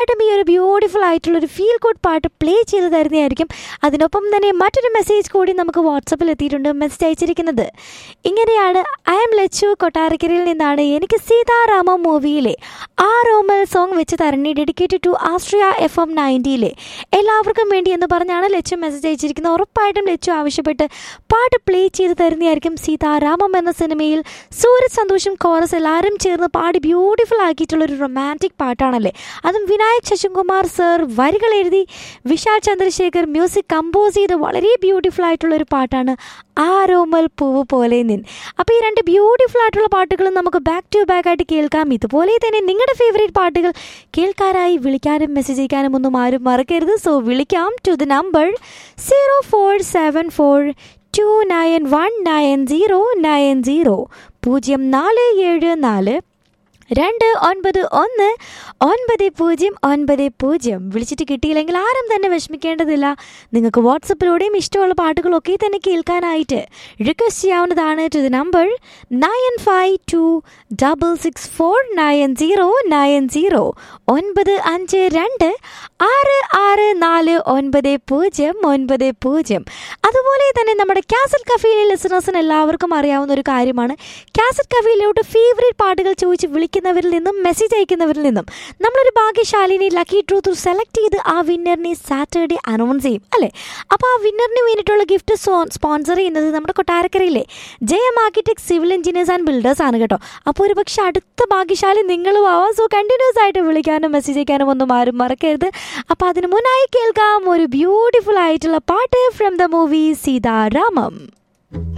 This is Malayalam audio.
തീർച്ചയായിട്ടും ഈ ഒരു ബ്യൂട്ടിഫുൾ ആയിട്ടുള്ള ഒരു ഫീൽ ഗുഡ് പാട്ട് പ്ലേ ചെയ്ത് തരുന്നതായിരിക്കും അതിനൊപ്പം തന്നെ മറ്റൊരു മെസ്സേജ് കൂടി നമുക്ക് വാട്സപ്പിൽ എത്തിയിട്ടുണ്ട് മെസ്സേജ് അയച്ചിരിക്കുന്നത് ഇങ്ങനെയാണ് ഐ എം ലച്ചു കൊട്ടാരക്കരയിൽ നിന്നാണ് എനിക്ക് സീതാരാമ മൂവിയിലെ ആ റോമൽ സോങ് വെച്ച് തരണി dedicated to Austria F M നയൻറ്റിയിലെ എല്ലാവർക്കും വേണ്ടി എന്ന് പറഞ്ഞാണ് ലച്ചു മെസ്സേജ് അയച്ചിരിക്കുന്നത് ഉറപ്പായിട്ടും ലച്ചു ആവശ്യപ്പെട്ട് പാട്ട് പ്ലേ ചെയ്ത് തരുന്നതായിരിക്കും സീതാരാമം എന്ന സിനിമയിൽ സൂരജ് സന്തോഷം കോറസ് എല്ലാവരും ചേർന്ന് പാടി ബ്യൂട്ടിഫുൾ ആക്കിയിട്ടുള്ള ഒരു റൊമാൻറ്റിക് പാട്ടാണല്ലേ അതും വിനായക് ശശികുമാർ സർ വരികൾ എഴുതി വിശാൽ ചന്ദ്രശേഖർ മ്യൂസിക് കമ്പോസ് ചെയ്ത് വളരെ ബ്യൂട്ടിഫുൾ ആയിട്ടുള്ള ഒരു പാട്ടാണ് ആരോമൽ പൂവ് പോലെ നിൻ അപ്പോൾ ഈ രണ്ട് ബ്യൂട്ടിഫുൾ ആയിട്ടുള്ള പാട്ടുകളും നമുക്ക് ബാക്ക് ടു ബാക്ക് ആയിട്ട് കേൾക്കാം ഇതുപോലെ തന്നെ നിങ്ങളുടെ ഫേവറേറ്റ് പാട്ടുകൾ കേൾക്കാനായി വിളിക്കാനും മെസ്സേജ് അയക്കാനും ഒന്നും ആരും മറക്കരുത് സോ വിളിക്കാം to the number zero four seven four two nine one nine zero nine zero പൂജ്യം നാല് ഏഴ് നാല് രണ്ട് ഒൻപത് ഒന്ന് ഒൻപത് പൂജ്യം ഒൻപത് പൂജ്യം വിളിച്ചിട്ട് കിട്ടിയില്ലെങ്കിൽ ആരും തന്നെ വിഷമിക്കേണ്ടതില്ല നിങ്ങൾക്ക് വാട്സപ്പിലൂടെയും ഇഷ്ടമുള്ള പാട്ടുകളൊക്കെ തന്നെ കേൾക്കാനായിട്ട് റിക്വസ്റ്റ് ചെയ്യാവുന്നതാണ് to the number nine five two double six four nine zero nine zero ഒൻപത് അഞ്ച് രണ്ട് ആറ് ആറ് നാല് ഒൻപത് പൂജ്യം ഒൻപത് പൂജ്യം അതുപോലെ തന്നെ നമ്മുടെ കാസറ്റ് കഫയിലെ ലിസണേഴ്സിന് എല്ലാവർക്കും അറിയാവുന്ന ഒരു കാര്യമാണ് കാസറ്റ് കഫയിലോട്ട് ഫേവറേറ്റ് പാട്ടുകൾ ചോദിച്ച് വിളിക്കുന്നവരിൽ നിന്നും മെസ്സേജ് അയക്കുന്നവരിൽ നിന്നും നമ്മളൊരു ഭാഗ്യശാലിനെ ലക്കി ട്രൂത്ത് സെലക്ട് ചെയ്ത് ആ വിന്നറിനെ സാറ്റർഡേ അനൗൺസ് ചെയ്യും അല്ലേ അപ്പോൾ ആ വിന്നറിന് വേണ്ടിയിട്ടുള്ള ഗിഫ്റ്റ് സ്പോൺസർ ചെയ്യുന്നത് നമ്മുടെ കൊട്ടാരക്കരയിലെ J M architect civil engineers and builders ആണ് കേട്ടോ അപ്പോൾ ഒരു പക്ഷേ അടുത്ത ഭാഗ്യശാലി നിങ്ങളും ആവാം സോ കണ്ടിന്യൂസ് ആയിട്ട് വിളിക്കാനും മെസ്സേജ് അയക്കാനും ഒന്നും ആരും മറക്കരുത് അപ്പോൾ അതിന് മുന്നായി കേൾക്കാം ഒരു ബ്യൂട്ടിഫുൾ ആയിട്ടുള്ള പാട്ട് ഫ്രം ദ മൂവി സീതാരാമം